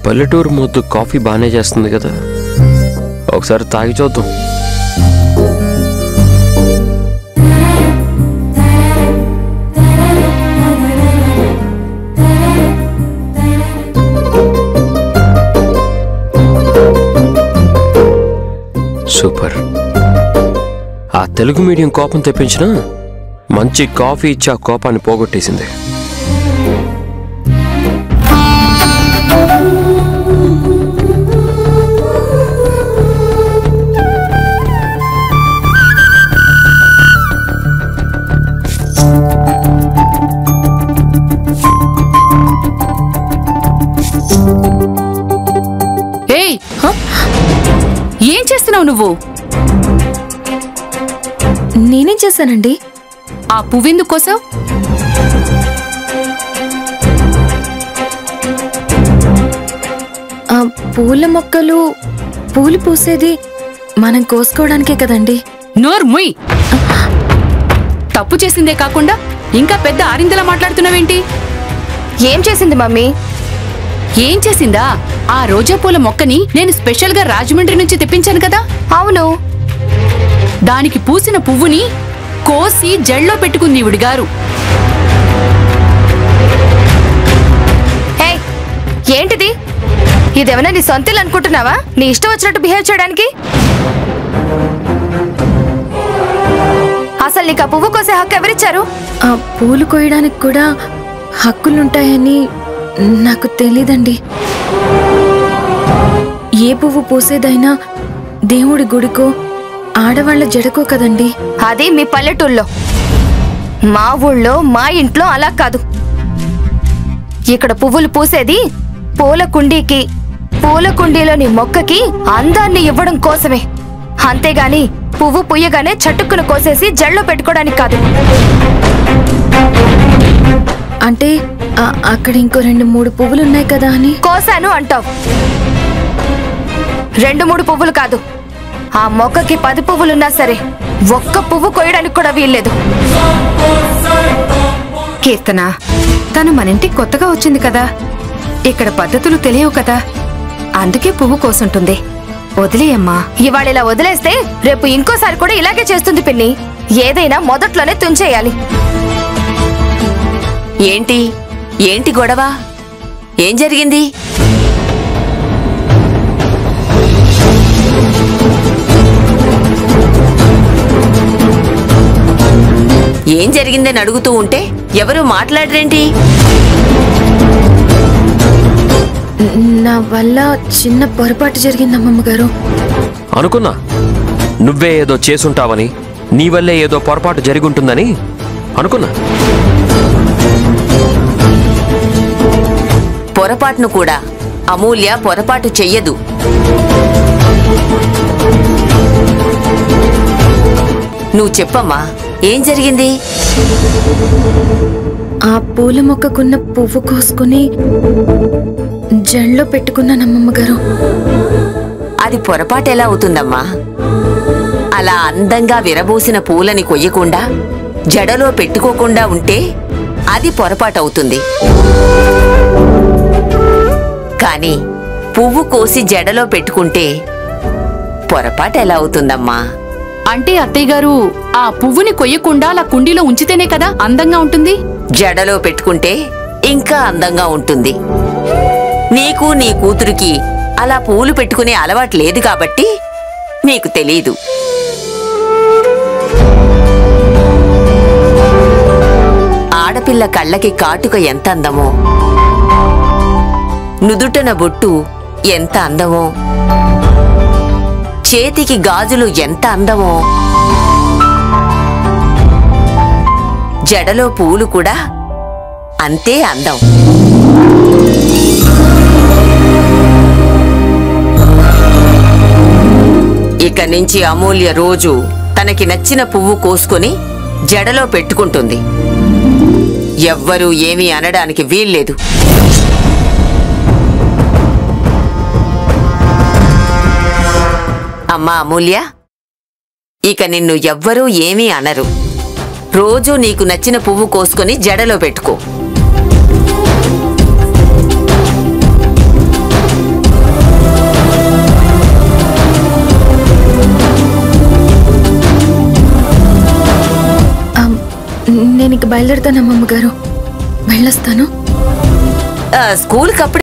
పల్లెటూరు మొద్దు కాఫీ బాగానే చేస్తుంది కదా ఒకసారి తాగి చూద్దాం సూపర్ ఆ తెలుగు మీడియం కోపం తెప్పించిన మంచి కాఫీ ఇచ్చి ఆ కోపాన్ని పోగొట్టేసింది ఏయ్ ఏం చేస్తున్నావు నువ్వు నేనేం చేశానండి ఆ పువ్వెందుకు కోసావు ఆ పూల మొక్కలు పూలు పూసేది మనం కోసుకోవడానికే కదండి నోర్ ముయ్ తప్పు చేసిందే కాకుండా ఇంకా పెద్ద ఆరిందలా మాట్లాడుతున్నావేంటి ఏం చేసింది మమ్మీ ఏం చేసిందా ఆ రోజా పూల మొక్కని నేను స్పెషల్ గా రాజమండ్రి నుంచి తెప్పించాను కదా అవును దానికి పూసిన పువ్వుని కోసి జల్లో పెట్టుకుంది ఈవిడి గారు ఏయ్ ఏంటిది ఇదేమైనా నీ సొంత ఇల్లు అనుకుంటున్నావా నీ ఇష్టం వచ్చినట్టు బిహేవ్ చేయడానికి అసలు నీకు ఆ పువ్వు కోసే హక్కు ఎవరిచ్చారు ఆ పూలు కోయడానికి కూడా హక్కులుంటాయని నాకు తెలీదండి ఏ పువ్వు పూసేదైనా దేవుడి గుడికో ఆడవాళ్ల జడకో కదండి అది మీ పల్లెటూళ్ళలో మా ఊళ్ళో మా ఇంట్లో అలా కాదు ఇక్కడ పువ్వులు పూసేది పూల కుండీకి పూల కుండీలోని మొక్కకి అందాన్ని ఇవ్వడం కోసమే అంతేగాని పువ్వు పుయ్యగానే చటుక్కున కోసేసి జల్లో పెట్టుకోవడానికి కాదు అంటే ఆ- అక్కడ ఇంకో రెండు మూడు పువ్వులు ఉన్నాయి కదా అని కోసాను అంటావు రెండు మూడు పువ్వులు కాదు ఆ మొక్కకి పది పువ్వులున్నా సరే ఒక్క పువ్వు కొయ్యడానికి కూడా వీల్లేదు కీర్తన తను మన ఇంటికి కొత్తగా వచ్చింది కదా ఇక్కడ పద్ధతులు తెలియవు కదా అందుకే పువ్వు కోసుంటుంది వదిలేయమ్మా ఇవాళ ఇలా వదిలేస్తే రేపు ఇంకోసారి కూడా ఇలాగే చేస్తుంది పిన్ని ఏదైనా మొదట్లోనే తుంచేయాలి ఏంటి ఏంటి గొడవ ఏం జరిగింది ఏం జరిగిందని అడుగుతూ ఉంటే ఎవరు మాట్లాడరేంటి నా వల్ల చిన్న పొరపాటు జరిగింది అమ్మమ్మ గారు అనుకున్నా నువ్వే ఏదో చేసుంటావని నీ వల్లే ఏదో పొరపాటు జరిగుంటుందని అనుకున్నా పొరపాటును కూడా అమూల్య పొరపాటు చెయ్యదు నువ్వు చెప్పమ్మా ఏం జరిగింది ఆ పూల మొక్కకున్న పువ్వు కోసుకుని జండ్లో పెట్టుకున్నాను అమ్మమ్మ గారు అది పొరపాటు ఎలా అవుతుందమ్మా అలా అందంగా విరబూసిన పూలని కొయ్యకుండా జడలో పెట్టుకోకుండా ఉంటే అది పొరపాటు అవుతుంది కానీ పువ్వు కోసి జడలో పెట్టుకుంటే పొరపాటు ఎలా అవుతుందమ్మా అంటే అత్తయ్య గారు ఆ పువ్వుని కొయ్యకుండా అలా కుండీలో ఉంచితేనే కదా అందంగా ఉంటుంది జడలో పెట్టుకుంటే ఇంకా అందంగా ఉంటుంది నీకు నీ కూతురికి అలా పూలు పెట్టుకునే అలవాటు లేదు కాబట్టి నీకు తెలీదు ఆడపిల్ల కళ్ళకి కాటుక ఎంత అందమో నుదుటన బొట్టు ఎంత అందమో చేతికి గాజులు ఎంత అందమో జడలో పూలు కూడా అంతే అందం ఇక నుంచి అమూల్య రోజు తనకి నచ్చిన పువ్వు కోసుకొని జడలో పెట్టుకుంటుంది ఎవ్వరూ ఏమీ అనడానికి వీల్లేదు అమ్మా అమూల్య ఇక నిన్ను ఎవ్వరూ ఏమీ అనరు రోజూ నీకు నచ్చిన పువ్వు కోసుకొని జడలో పెట్టుకో నేను ఇక బయలుదేరుతాను అమ్మమ్మ గారు వెళ్ళొస్తాను ఆ, స్కూల్కి అప్పుడే